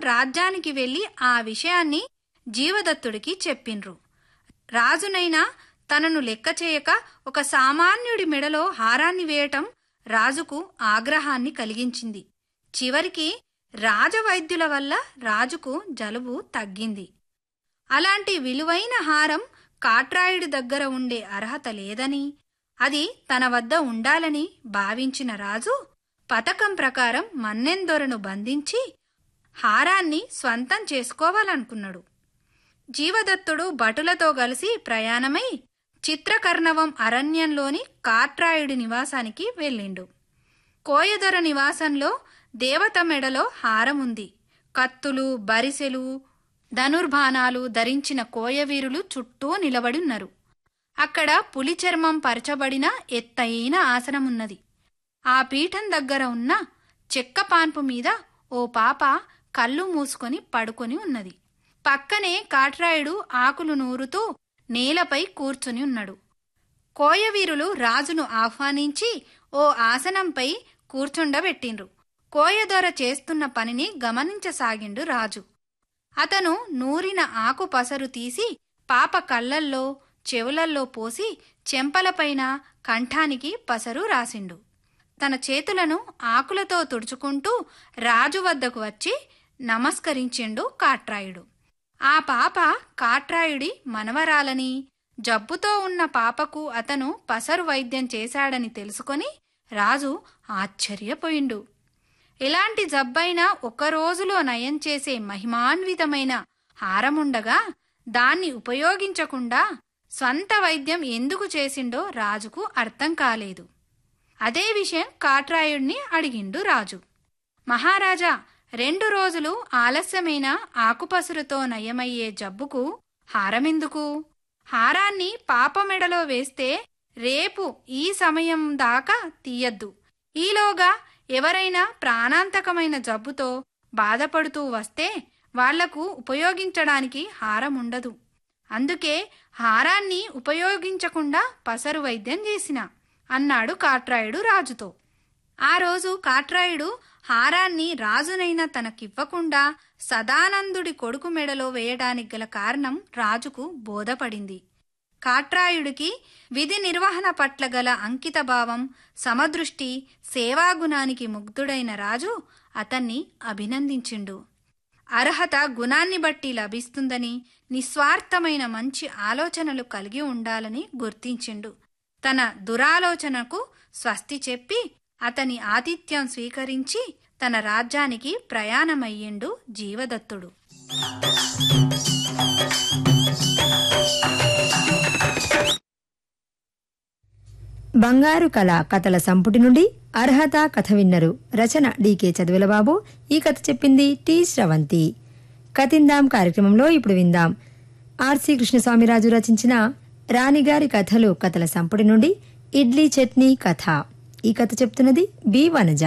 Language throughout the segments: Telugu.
రాజ్యానికి వెళ్లి ఆ విషయాన్ని జీవదత్తుడికి చెప్పిండ్రు రాజునైనా తనను లెక్క చేయక ఒక సామాన్యుడి మెడలో హారాన్ని వేయటం రాజుకు ఆగ్రహాన్ని కలిగించింది చివరికి రాజవైద్యుల వల్ల రాజుకు జలుబు తగ్గింది అలాంటి విలువైన హారం కాట్రాయుడి దగ్గర ఉండే అర్హత లేదని అది తన వద్ద ఉండాలని భావించిన రాజు పథకం ప్రకారం మన్నెందొరను బంధించి హారాన్ని స్వంతం చేసుకోవాలనుకున్నాడు జీవదత్తుడు భటులతో కలిసి ప్రయాణమై చిత్రకర్ణవం అరణ్యంలోని కాట్రాయుడి నివాసానికి వెళ్ళిండు కోయదొర నివాసంలో దేవత మెడలో హారముంది కత్తులు బరిసెలు ధనుర్బాణాలు ధరించిన కోయవీరులు చుట్టూ నిలబడి ఉన్నారు అక్కడ పులి చర్మం పరచబడిన ఎత్తైన ఆసనమున్నది ఆ పీఠం దగ్గర ఉన్న చెక్క పాన్పు మీద ఓ పాప కళ్ళు మూసుకొని పడుకొని ఉన్నది పక్కనే కాట్రాయుడు ఆకులు నూరుతూ నేలపై కూర్చుని ఉన్నాడు కోయవీరులు రాజును ఆహ్వానించి ఓ ఆసనంపై కూర్చుండబెట్టిండ్రు కోయదొర చేస్తున్న పనిని గమనించసాగిండు రాజు అతను నూరిన ఆకు పసరు తీసి పాప కళ్ళల్లో చెవులల్లో పోసి చెంపలపైన కంఠానికి పసరు రాసిండు తన చేతులను ఆకులతో తుడుచుకుంటూ రాజు వద్దకు వచ్చి నమస్కరించిండు కాట్రాయుడు ఆ పాప కాట్రాయుడి మనవరాలని జబ్బుతో ఉన్న పాపకు అతను పసరు వైద్యం చేశాడని తెలుసుకొని రాజు ఆశ్చర్యపోయిండు ఎలాంటి జబ్బైనా ఒక్క రోజులో నయం చేసే మహిమాన్వితమైన హారముండగా దాన్ని ఉపయోగించకుండా స్వంత వైద్యం ఎందుకు చేసిండో రాజుకు అర్థం కాలేదు అదే విషయం కాట్రాయుణ్ణి అడిగిండు రాజు మహారాజా రెండు రోజులు ఆలస్యమైన ఆకుపసురుతో నయమయ్యే జబ్బుకు హారమెందుకు హారాన్ని పాప మెడలో వేస్తే రేపు ఈ సమయం దాకా తీయద్దు ఈలోగా ఎవరైనా ప్రాణాంతకమైన జబ్బుతో బాధపడుతూ వస్తే వాళ్లకు ఉపయోగించడానికి హారం ఉండదు అందుకే హారాన్ని ఉపయోగించకుండా పసరు వైద్యం చేసిన అన్నాడు కాట్రాయుడు రాజుతో ఆ రోజు కాట్రాయుడు హారాన్ని రాజునైనా తనకివ్వకుండా సదానందుడి కొడుకు మెడలో వేయడానికి గల కారణం రాజుకు బోధపడింది కాట్రాయుడికి విధి నిర్వహణ పట్ల గల అంకితభావం సమదృష్టి సేవాగుణానికి ముగ్ధుడైన రాజు అతన్ని అభినందించిండు అర్హత గుణాన్ని బట్టి లభిస్తుందని నిస్వార్థమైన మంచి ఆలోచనలు కలిగి ఉండాలని గుర్తించిండు తన దురాలోచనకు స్వస్తి చెప్పి అతని ఆతిథ్యం స్వీకరించి తన రాజ్యానికి ప్రయాణమయ్యిండు జీవదత్తుడు బంగారు కళ కథల సంపుటి నుండి అర్హత కథ విన్నరు రచన డీకే చదువులబాబు ఈ కథ చెప్పింది టి శ్రవంతి కథిందాం కార్యక్రమంలో ఇప్పుడు విందాం ఆర్సి కృష్ణస్వామిరాజు రచించిన రాణిగారి కథలు కథల సంపుటి నుండి ఇడ్లీ చట్నీ కథ ఈ కథ చెప్తున్నది బి వనజ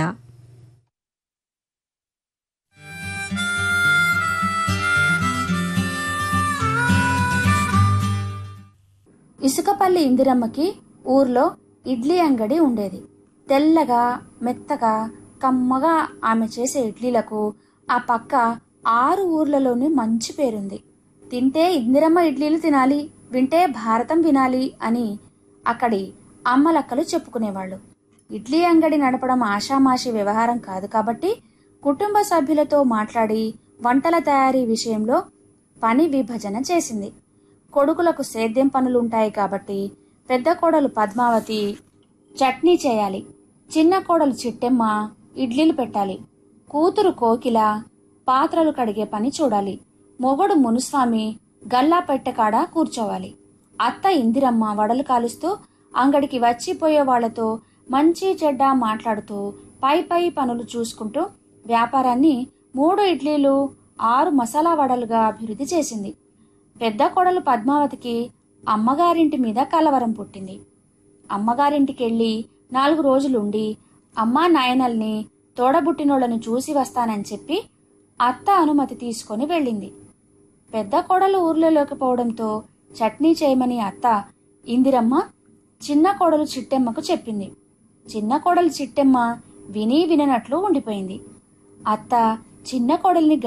ఇసుకపల్లి ఇందిరమ్మకి ఊర్లో ఇడ్లీ అంగడి ఉండేది తెల్లగా మెత్తగా కమ్మగా ఆమె చేసే ఇడ్లీలకు ఆ పక్క ఆరు ఊర్లలోని మంచి పేరుంది తింటే ఇందిరమ్మ ఇడ్లీలు తినాలి వింటే భారతం వినాలి అని అక్కడి అమ్మలక్కలు చెప్పుకునేవాళ్ళు ఇడ్లీ అంగడి నడపడం ఆషామాషి వ్యవహారం కాదు కాబట్టి కుటుంబ సభ్యులతో మాట్లాడి వంటల తయారీ విషయంలో పని విభజన చేసింది కొడుకులకు సేద్యం పనులుంటాయి కాబట్టి పెద్ద కోడలు పద్మావతి చట్నీ చేయాలి చిన్న కోడలు చిట్టెమ్మ ఇడ్లీలు పెట్టాలి కూతురు కోకిల పాత్రలు కడిగే పని చూడాలి మొగుడు మునుస్వామి గల్లా పెట్టెకాడ కూర్చోవాలి అత్త ఇందిరమ్మ వడలు కాలుస్తూ అంగడికి వచ్చిపోయే వాళ్లతో మంచి చెడ్డ మాట్లాడుతూ పై పై పనులు చూసుకుంటూ వ్యాపారాన్ని మూడు ఇడ్లీలు ఆరు మసాలా వడలుగా అభివృద్ధి చేసింది పెద్ద కోడలు పద్మావతికి అమ్మగారింటి మీద కలవరం పుట్టింది అమ్మగారింటికెళ్ళి నాలుగు రోజులుండి అమ్మా నాయనల్ని తోడబుట్టినోళ్లను చూసి వస్తానని చెప్పి అత్త అనుమతి తీసుకొని వెళ్ళింది పెద్ద కోడలు ఊర్లలోకి పోవడంతో చట్నీ చేయమని అత్త ఇందిరమ్మ చిన్న కోడలు చిట్టెమ్మకు చెప్పింది చిన్న కోడలు చిట్టెమ్మ విని విననట్లు ఉండిపోయింది అత్త చిన్న కోడల్ని